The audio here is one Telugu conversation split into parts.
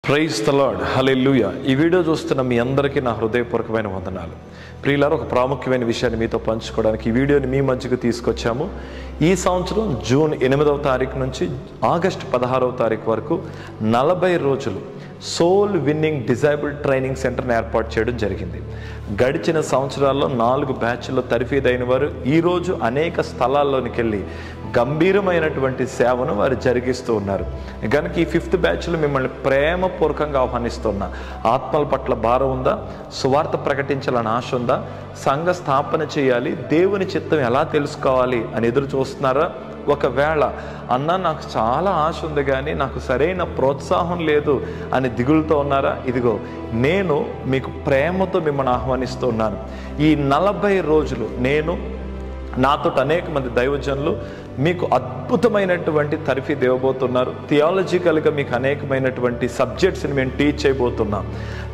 ప్రైజ్ ద లార్డ్ హల్లెలూయా ఈ వీడియో చూస్తున్న మీ అందరికీ నా హృదయపూర్వకమైన వందనాలు ప్రియులారు ఒక ప్రాముఖ్యమైన విషయాన్ని మీతో పంచుకోవడానికి ఈ వీడియోని మీ మధ్యకు తీసుకొచ్చాము ఈ సంవత్సరం జూన్ ఎనిమిదవ తారీఖు నుంచి ఆగస్టు పదహారవ తారీఖు వరకు నలభై రోజులు సోల్ విన్నింగ్ డిజైబుల్ ట్రైనింగ్ సెంటర్ని ఏర్పాటు చేయడం జరిగింది గడిచిన సంవత్సరాల్లో నాలుగు బ్యాచ్ల్లో తరఫీదైన వారు ఈరోజు అనేక స్థలాల్లోనికి వెళ్ళి గంభీరమైనటువంటి సేవను వారు జరిగిస్తూ ఉన్నారు కనుక ఈ ఫిఫ్త్ బ్యాచ్లో మిమ్మల్ని ప్రేమపూర్వకంగా ఆహ్వానిస్తున్నా ఆత్మల పట్ల భారం ఉందా సువార్త ప్రకటించాలని ఆశ ఉందా సంఘ స్థాపన చేయాలి దేవుని చిత్తం ఎలా తెలుసుకోవాలి అని ఎదురు చూస్తున్నారా ఒకవేళ అన్న నాకు చాలా ఆశ ఉంది కానీ నాకు సరైన ప్రోత్సాహం లేదు అని దిగులుతో ఉన్నారా ఇదిగో నేను మీకు ప్రేమతో మిమ్మల్ని ఆహ్వానిస్తున్నాను ఈ నలభై రోజులు నేను నాతో అనేక మంది దైవజనులు మీకు అద్భుతమైనటువంటి తరఫీ దేవబోతున్నారు థియాలజికల్గా మీకు అనేకమైనటువంటి సబ్జెక్ట్స్ని మేము టీచ్ చేయబోతున్నాం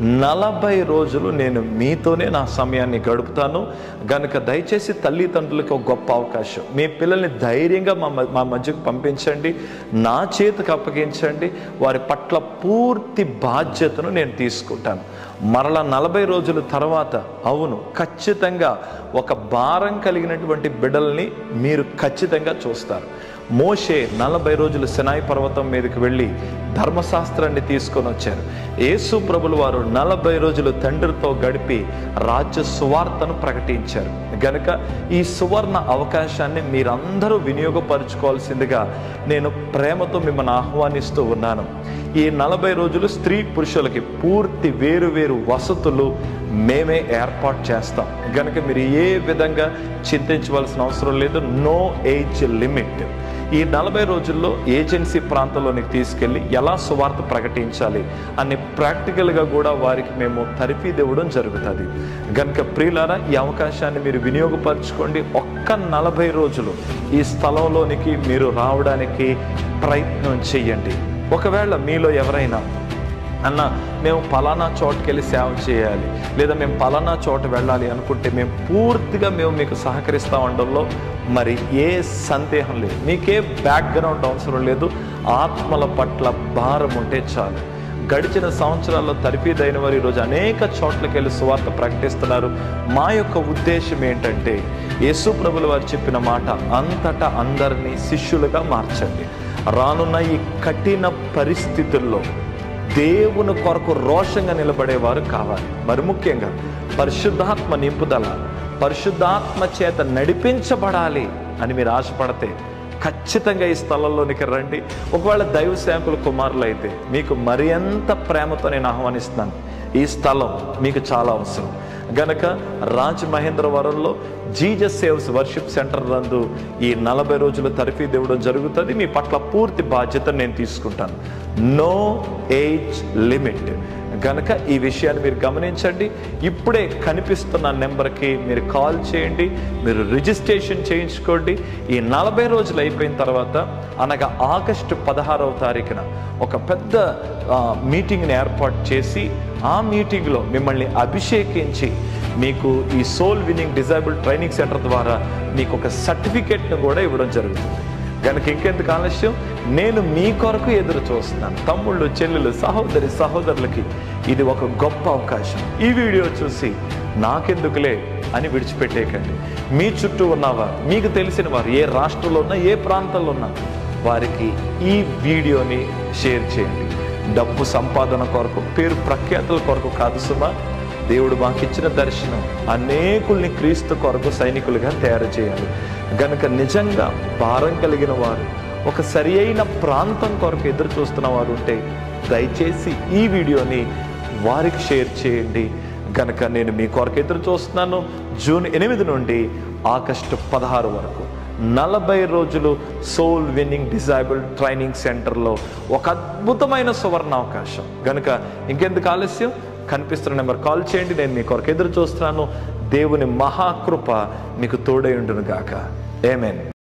నలభై రోజులు నేను మీతోనే నా సమయాన్ని గడుపుతాను గనుక దయచేసి తల్లిదండ్రులకి ఒక గొప్ప అవకాశం మీ పిల్లల్ని ధైర్యంగా మా మ- మా మధ్యకు పంపించండి నా చేతికి అప్పగించండి వారి పట్ల పూర్తి బాధ్యతను నేను తీసుకుంటాను మరలా నలభై రోజుల తర్వాత అవును ఖచ్చితంగా ఒక భారం కలిగినటువంటి బిడ్డల్ని మీరు ఖచ్చితంగా చూస్తారు మోషే నలభై రోజులు సినాయి పర్వతం మీదకి వెళ్ళి ధర్మశాస్త్రాన్ని తీసుకొని వచ్చారు యేసు ప్రభులు వారు నలభై రోజులు తండ్రితో గడిపి రాజ్య సువార్తను ప్రకటించారు గనుక ఈ సువర్ణ అవకాశాన్ని మీరందరూ వినియోగపరచుకోవాల్సిందిగా నేను ప్రేమతో మిమ్మల్ని ఆహ్వానిస్తూ ఉన్నాను ఈ నలభై రోజులు స్త్రీ పురుషులకి పూర్తి వేరు వేరు వసతులు మేమే ఏర్పాటు చేస్తాం గనుక మీరు ఏ విధంగా చింతించవలసిన అవసరం లేదు నో ఏజ్ లిమిట్ ఈ నలభై రోజుల్లో ఏజెన్సీ ప్రాంతంలోనికి తీసుకెళ్ళి ఎలా సువార్త ప్రకటించాలి అని ప్రాక్టికల్గా కూడా వారికి మేము తరిఫీది ఇవ్వడం జరుగుతుంది గనుక ప్రియులారా ఈ అవకాశాన్ని మీరు వినియోగపరచుకోండి ఒక్క నలభై రోజులు ఈ స్థలంలోనికి మీరు రావడానికి ప్రయత్నం చేయండి ఒకవేళ మీలో ఎవరైనా అన్న మేము పలానా చోటుకి వెళ్ళి సేవ చేయాలి లేదా మేము పలానా చోట వెళ్ళాలి అనుకుంటే మేము పూర్తిగా మేము మీకు సహకరిస్తా ఉండడంలో మరి ఏ సందేహం లేదు మీకే బ్యాక్గ్రౌండ్ అవసరం లేదు ఆత్మల పట్ల భారం ఉంటే చాలు గడిచిన సంవత్సరాల్లో తరిపీదైన వారు ఈరోజు అనేక చోట్లకి వెళ్ళి సువార్త ప్రకటిస్తున్నారు మా యొక్క ఉద్దేశం ఏంటంటే యేసు ప్రభుల వారు చెప్పిన మాట అంతటా అందరినీ శిష్యులుగా మార్చండి రానున్న ఈ కఠిన పరిస్థితుల్లో దేవుని కొరకు రోషంగా నిలబడేవారు కావాలి మరి ముఖ్యంగా పరిశుద్ధాత్మ నింపుదల పరిశుద్ధాత్మ చేత నడిపించబడాలి అని మీరు ఆశపడితే ఖచ్చితంగా ఈ స్థలంలోనికి రండి ఒకవేళ దైవ సేవకులు కుమారులు అయితే మీకు మరి ఎంత ప్రేమతో నేను ఆహ్వానిస్తున్నాను ఈ స్థలం మీకు చాలా అవసరం గనక రాజమహేంద్రవరంలో జీజస్ సేవ్స్ వర్షిప్ సెంటర్ నందు ఈ నలభై రోజుల తరఫీ ఇవ్వడం జరుగుతుంది మీ పట్ల పూర్తి బాధ్యత నేను తీసుకుంటాను నో ఏజ్ లిమిట్ గనక ఈ విషయాన్ని మీరు గమనించండి ఇప్పుడే కనిపిస్తున్న నెంబర్కి మీరు కాల్ చేయండి మీరు రిజిస్ట్రేషన్ చేయించుకోండి ఈ నలభై రోజులు అయిపోయిన తర్వాత అనగా ఆగస్టు పదహారవ తారీఖున ఒక పెద్ద ఆ, మీటింగ్ని ఏర్పాటు చేసి ఆ మీటింగ్లో మిమ్మల్ని అభిషేకించి మీకు ఈ soul winning disciple training centre ద్వారా మీకు ఒక సర్టిఫికేట్ను కూడా ఇవ్వడం జరుగుతుంది కనుక ఇంకెందుకు ఆలస్యం నేను మీ కొరకు ఎదురు చూస్తున్నాను తమ్ముళ్ళు చెల్లెలు సహోదరి సహోదరులకి ఇది ఒక గొప్ప అవకాశం ఈ వీడియో చూసి నాకెందుకులే అని విడిచిపెట్టేయకండి మీ చుట్టూ ఉన్నవారు మీకు తెలిసిన వారు ఏ రాష్ట్రంలో ఉన్నా ఏ ప్రాంతంలో ఉన్నా వారికి ఈ వీడియోని షేర్ చేయండి డబ్బు సంపాదన కొరకు పేరు ప్రఖ్యాతుల కొరకు కాదు సుమా దేవుడు మాకు ఇచ్చిన దర్శనం అనేకుల్ని క్రీస్తు కొరకు సైనికులుగా తయారు చేయాలి గనుక నిజంగా భారం కలిగిన వారు ఒక సరి అయిన ప్రాంతం కొరకు ఎదురు చూస్తున్న వారు ఉంటే దయచేసి ఈ వీడియోని వారికి షేర్ చేయండి గనక నేను మీ కొరకు ఎదురు చూస్తున్నాను జూన్ ఎనిమిది నుండి ఆగస్టు పదహారు వరకు నలభై రోజులు సోల్ విన్నింగ్ డిజైబుల్ ట్రైనింగ్ సెంటర్లో ఒక అద్భుతమైన సువర్ణ అవకాశం గనుక ఇంకెందుకు ఆలస్యం కనిపిస్తున్న నెంబర్ కాల్ చేయండి నేను మీ కొరకు ఎదురు చూస్తున్నాను దేవుని మహాకృప మీకు తోడై ఉండును గాక ఏమేన్